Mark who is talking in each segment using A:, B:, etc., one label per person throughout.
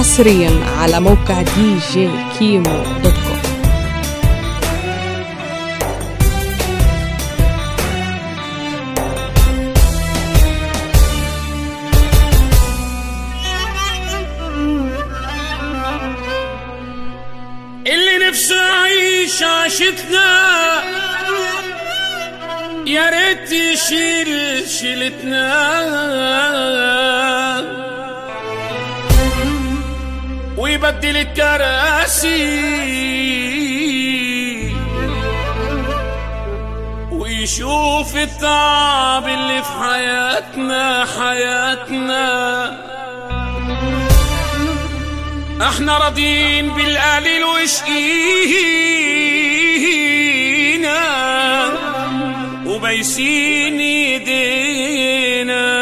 A: حصريا على موقع دي جي كيمو دوت كوم
B: اللي نفسه يعيش عاشتنا يا ريت يشيل شيلتنا ويبدل الكراسي ويشوف التعب اللي في حياتنا حياتنا احنا راضيين بالقليل وشقينا وبايسين ايدينا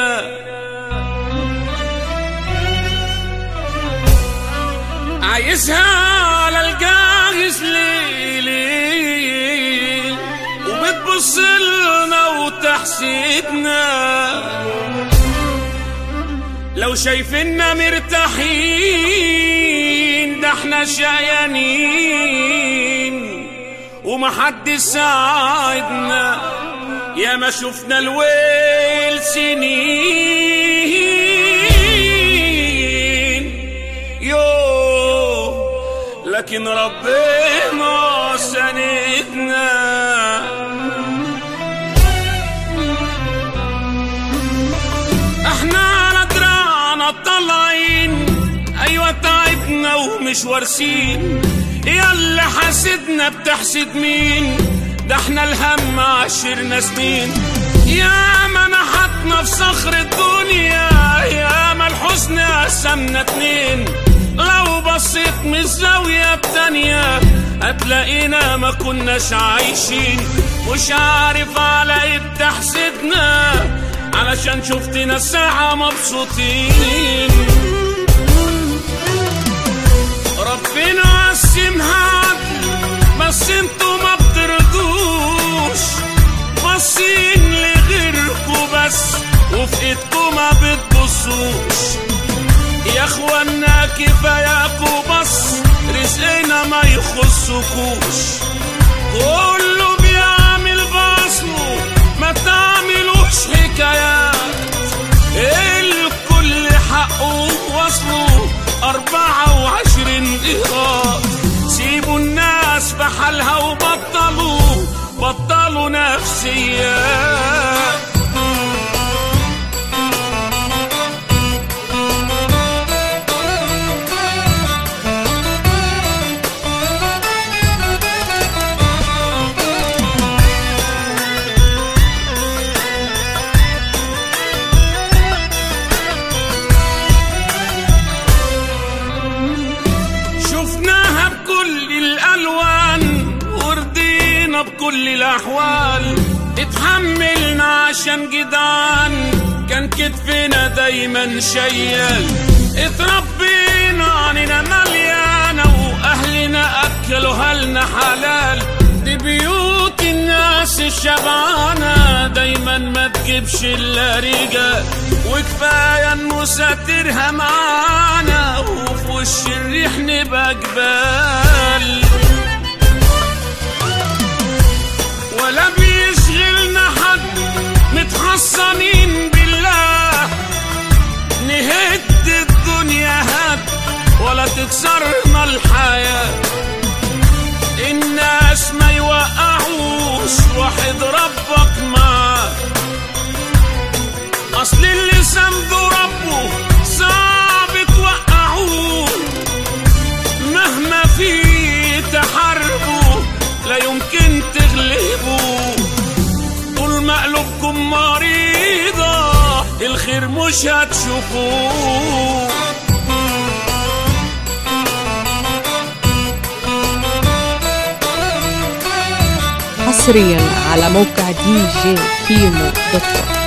B: عايزها على الجاهز ليلي وبتبص لنا وتحسدنا لو شايفيننا مرتاحين ده احنا شقيانين ومحدش ساعدنا يا ما شفنا الويل سنين يو لكن ربنا سندنا احنا على دراعنا طالعين ايوه تعبنا ومش وارسين يا اللي حاسدنا بتحسد مين ده احنا الهم عشرنا سنين يا ما نحتنا في صخر الدنيا يا ما الحزن قسمنا اتنين لو بصيت من الزاوية التانية هتلاقينا ما كناش عايشين مش عارف على ايه بتحسدنا علشان شفتنا الساعة مبسوطين ربنا قسمها عدل بس انتوا ما بترضوش باصين لغيركوا بس وفي ايدكوا ما بتبصوش يا اخوانا كفاياكوا بس رزقنا ما يخصكوش كله بيعمل بصمه ما تعملوش حكايات الكل حقه وصله أربعة وعشرين إيراد سيبوا الناس بحالها وبطلوا بطلوا نفسيات شفناها بكل الألوان ورضينا بكل الأحوال اتحملنا عشان جدعان كان كتفنا دايما شيال اتربينا عننا مليانة وأهلنا أكلوا لنا حلال دي بيوت الناس الشبعانة دايما ما تجيبش إلا رجال وكفاية إنه ساترها معانا وفي وش الريح نبقى جبال ولا بيشغلنا حد متحصنين بالله نهد الدنيا هد ولا تكسرنا الحياة الناس ما يوقعوش واحد ربك معاه اصل اللي سنده ربه صعب توقعوه مهما في تحاربه لا يمكن تغلبوه طول ما قلوبكم مريضة الخير مش هتشوفوه
A: حصريا على موقع دي جي كيمو دوت كوم